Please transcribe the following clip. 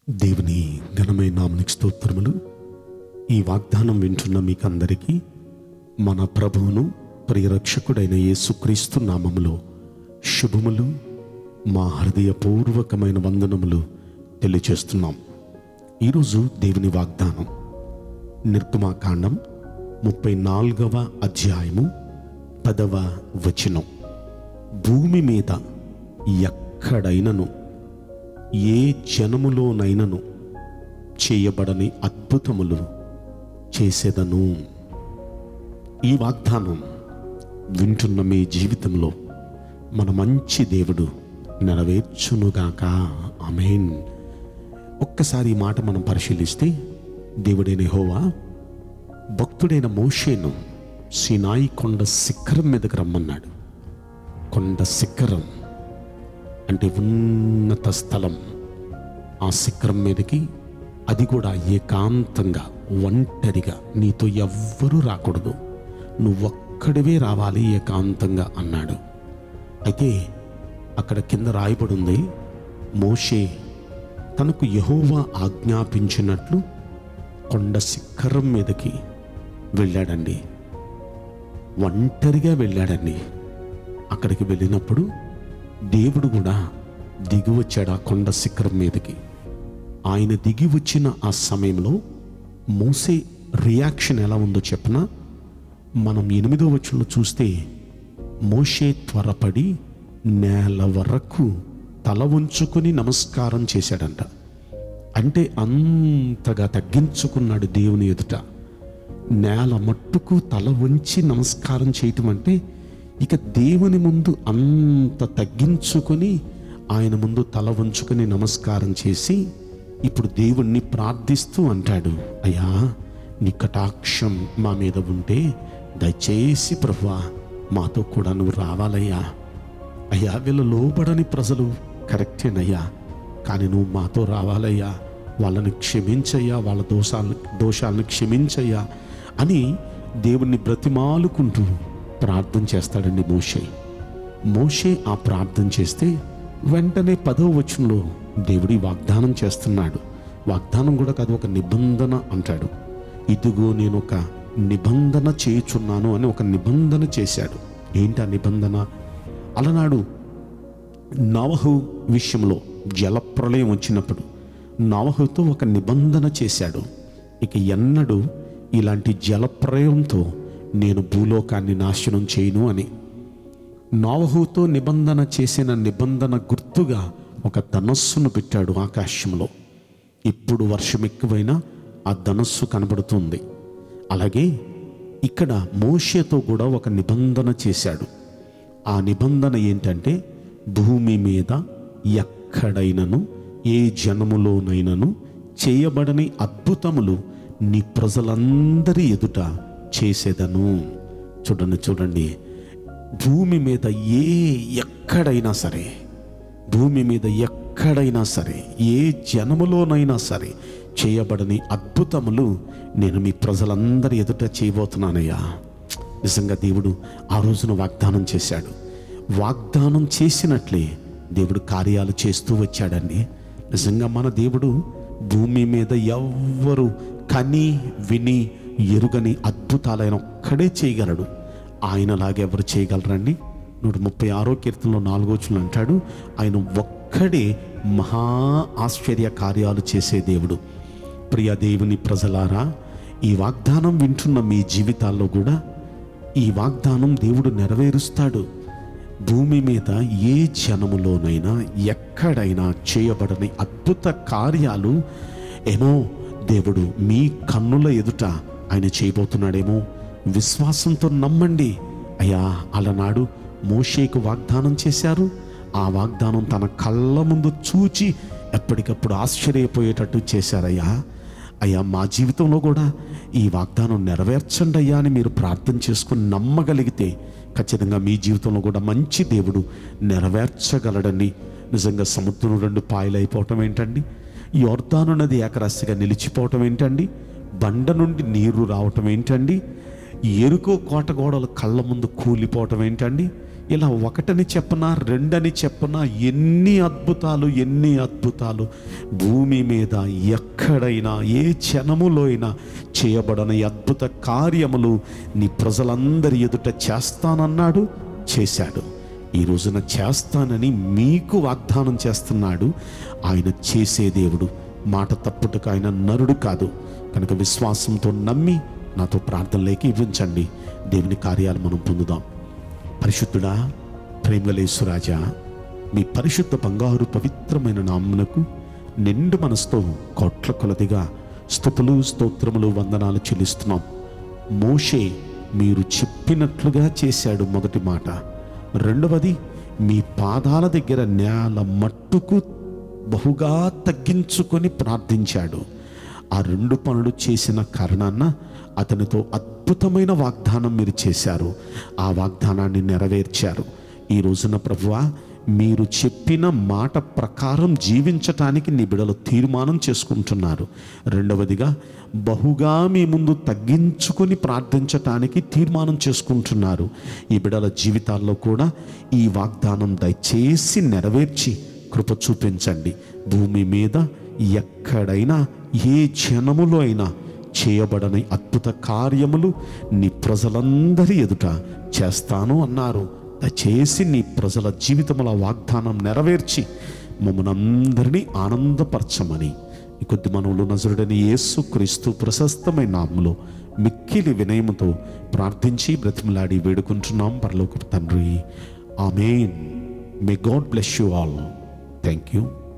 దేవుని ఘనమైన నామనికి స్తోత్రములు ఈ వాగ్దానం వింటున్న మీకందరికీ మన ప్రభువును ప్రియరక్షకుడైన యేసుక్రీస్తు నామములో శుభములు మా హృదయపూర్వకమైన వందనములు తెలియచేస్తున్నాం ఈరోజు దేవుని వాగ్దానం నిర్గమాకాండం ముప్పై నాలుగవ అధ్యాయము పదవ వచనం భూమి మీద ఎక్కడైనను ఏ జనములోనైనను చేయబడని అద్భుతములు చేసేదను ఈ వాగ్దానం వింటున్న మీ జీవితంలో మన మంచి దేవుడు నెరవేర్చునుగాక అమేన్ ఒక్కసారి ఈ మాట మనం పరిశీలిస్తే దేవుడైన హోవా భక్తుడైన మోషేను సినాయి కొండ శిఖరం మీదకి రమ్మన్నాడు కొండ శిఖరం అంటే ఉన్నత స్థలం ఆ శిఖరం మీదకి అది కూడా ఏకాంతంగా ఒంటరిగా నీతో ఎవ్వరూ రాకూడదు నువ్వొక్కడివే రావాలి ఏకాంతంగా అన్నాడు అయితే అక్కడ కింద రాయబడి ఉంది మోషే తనకు యహోవా ఆజ్ఞాపించినట్లు కొండ శిఖరం మీదకి వెళ్ళాడండి ఒంటరిగా వెళ్ళాడండి అక్కడికి వెళ్ళినప్పుడు దేవుడు కూడా దిగి వచ్చాడు ఆ కొండ శిఖరం మీదకి ఆయన దిగి వచ్చిన ఆ సమయంలో మోసే రియాక్షన్ ఎలా ఉందో చెప్పన మనం ఎనిమిదో వచ్చంలో చూస్తే మోషే త్వరపడి నేల వరకు తల ఉంచుకొని నమస్కారం చేశాడంట అంటే అంతగా తగ్గించుకున్నాడు దేవుని ఎదుట నేల మట్టుకు తల వంచి నమస్కారం చేయటం అంటే ఇక దేవుని ముందు అంత తగ్గించుకొని ఆయన ముందు తల వంచుకొని నమస్కారం చేసి ఇప్పుడు దేవుణ్ణి ప్రార్థిస్తూ అంటాడు అయ్యా నీ కటాక్షం మా మీద ఉంటే దయచేసి ప్రభువా మాతో కూడా నువ్వు రావాలయ్యా అయ్యా వీళ్ళు లోబడని ప్రజలు కరెక్టేనయ్యా కానీ నువ్వు మాతో రావాలయ్యా వాళ్ళని క్షమించయ్యా వాళ్ళ దోషాలను దోషాలను క్షమించయ్యా అని దేవుణ్ణి బ్రతిమాలుకుంటూ ప్రార్థన చేస్తాడండి మోషే మోషే ఆ ప్రార్థన చేస్తే వెంటనే పదో వచనంలో దేవుడి వాగ్దానం చేస్తున్నాడు వాగ్దానం కూడా కాదు ఒక నిబంధన అంటాడు ఇదిగో నేను ఒక నిబంధన చేయుచున్నాను అని ఒక నిబంధన చేశాడు ఏంటి ఆ నిబంధన అలనాడు నవహు విషయంలో జలప్రలయం వచ్చినప్పుడు నవహుతో ఒక నిబంధన చేశాడు ఇక ఎన్నడూ ఇలాంటి జలప్రలయంతో నేను భూలోకాన్ని నాశనం చేయను అని నోవహుతో నిబంధన చేసిన నిబంధన గుర్తుగా ఒక ధనస్సును పెట్టాడు ఆకాశంలో ఇప్పుడు వర్షం ఎక్కువైనా ఆ ధనస్సు కనబడుతుంది అలాగే ఇక్కడ మోషేతో కూడా ఒక నిబంధన చేశాడు ఆ నిబంధన ఏంటంటే భూమి మీద ఎక్కడైనను ఏ జనములోనైనను చేయబడని అద్భుతములు నీ ప్రజలందరి ఎదుట చేసేదను చూడండి చూడండి భూమి మీద ఏ ఎక్కడైనా సరే భూమి మీద ఎక్కడైనా సరే ఏ జనములోనైనా సరే చేయబడని అద్భుతములు నేను మీ ప్రజలందరి ఎదుట చేయబోతున్నానయ్యా నిజంగా దేవుడు ఆ రోజున వాగ్దానం చేశాడు వాగ్దానం చేసినట్లే దేవుడు కార్యాలు చేస్తూ వచ్చాడండి నిజంగా మన దేవుడు భూమి మీద ఎవ్వరు కని విని ఎరుగని అద్భుతాలైన ఒక్కడే చేయగలడు ఆయనలాగా ఎవరు చేయగలరండి నూట ముప్పై ఆరో కీర్తనలో నాలుగో వచనం అంటాడు ఆయన ఒక్కడే మహా ఆశ్చర్య కార్యాలు చేసే దేవుడు ప్రియ దేవుని ప్రజలారా ఈ వాగ్దానం వింటున్న మీ జీవితాల్లో కూడా ఈ వాగ్దానం దేవుడు నెరవేరుస్తాడు భూమి మీద ఏ జనములోనైనా ఎక్కడైనా చేయబడని అద్భుత కార్యాలు ఏమో దేవుడు మీ కన్నుల ఎదుట ఆయన చేయబోతున్నాడేమో విశ్వాసంతో నమ్మండి అయ్యా అలనాడు మోషేకు వాగ్దానం చేశారు ఆ వాగ్దానం తన కళ్ళ ముందు చూచి ఎప్పటికప్పుడు ఆశ్చర్యపోయేటట్టు చేశారయ్యా అయ్యా మా జీవితంలో కూడా ఈ వాగ్దానం నెరవేర్చండి అయ్యా అని మీరు ప్రార్థన చేసుకుని నమ్మగలిగితే ఖచ్చితంగా మీ జీవితంలో కూడా మంచి దేవుడు నెరవేర్చగలడని నిజంగా సముద్రం రెండు పాయలైపోవటం ఏంటండి యోర్ధాను నది ఏకరాశిగా నిలిచిపోవటం ఏంటండి బండ నుండి నీరు రావటం ఏంటండి ఎరుకో కోట గోడలు కళ్ళ ముందు కూలిపోవటం ఏంటండి ఇలా ఒకటని చెప్పనా రెండని చెప్పనా ఎన్ని అద్భుతాలు ఎన్ని అద్భుతాలు భూమి మీద ఎక్కడైనా ఏ క్షణములో అయినా చేయబడని అద్భుత కార్యములు నీ ప్రజలందరి ఎదుట చేస్తానన్నాడు చేశాడు ఈ రోజున చేస్తానని మీకు వాగ్దానం చేస్తున్నాడు ఆయన చేసే దేవుడు మాట తప్పుటకు ఆయన నరుడు కాదు కనుక విశ్వాసంతో నమ్మి నాతో ప్రార్థనలేకి ఇవ్వించండి దేవుని కార్యాలు మనం పొందుదాం పరిశుద్ధుడా ప్రేమలేసురాజా మీ పరిశుద్ధ బంగారు పవిత్రమైన నామ్మునకు నిండు మనసుతో కోట్ల కొలదిగా స్థుతులు స్తోత్రములు వందనాలు చెల్లిస్తున్నాం మోషే మీరు చెప్పినట్లుగా చేశాడు మొదటి మాట రెండవది మీ పాదాల దగ్గర నేల మట్టుకు బహుగా తగ్గించుకొని ప్రార్థించాడు ఆ రెండు పనులు చేసిన కారణాన అతనితో అద్భుతమైన వాగ్దానం మీరు చేశారు ఆ వాగ్దానాన్ని నెరవేర్చారు ఈ రోజున ప్రభువా మీరు చెప్పిన మాట ప్రకారం జీవించటానికి నీ బిడలు తీర్మానం చేసుకుంటున్నారు రెండవదిగా బహుగా మీ ముందు తగ్గించుకొని ప్రార్థించటానికి తీర్మానం చేసుకుంటున్నారు ఈ బిడల జీవితాల్లో కూడా ఈ వాగ్దానం దయచేసి నెరవేర్చి కృప చూపించండి భూమి మీద ఎక్కడైనా ఏ జనములో అయినా చేయబడని అద్భుత కార్యములు నీ ప్రజలందరి ఎదుట చేస్తాను అన్నారు దయచేసి నీ ప్రజల జీవితముల వాగ్దానం నెరవేర్చి మమ్మల్ని అందరినీ ఆనందపరచమని ఈ కొద్ది మనవులు నజరుడని యేసు క్రీస్తు ప్రశస్తమైన నామములో మిక్కిలి వినయముతో ప్రార్థించి బ్రతిమలాడి వేడుకుంటున్నాం పరలోక తండ్రి amen may God bless you all thank you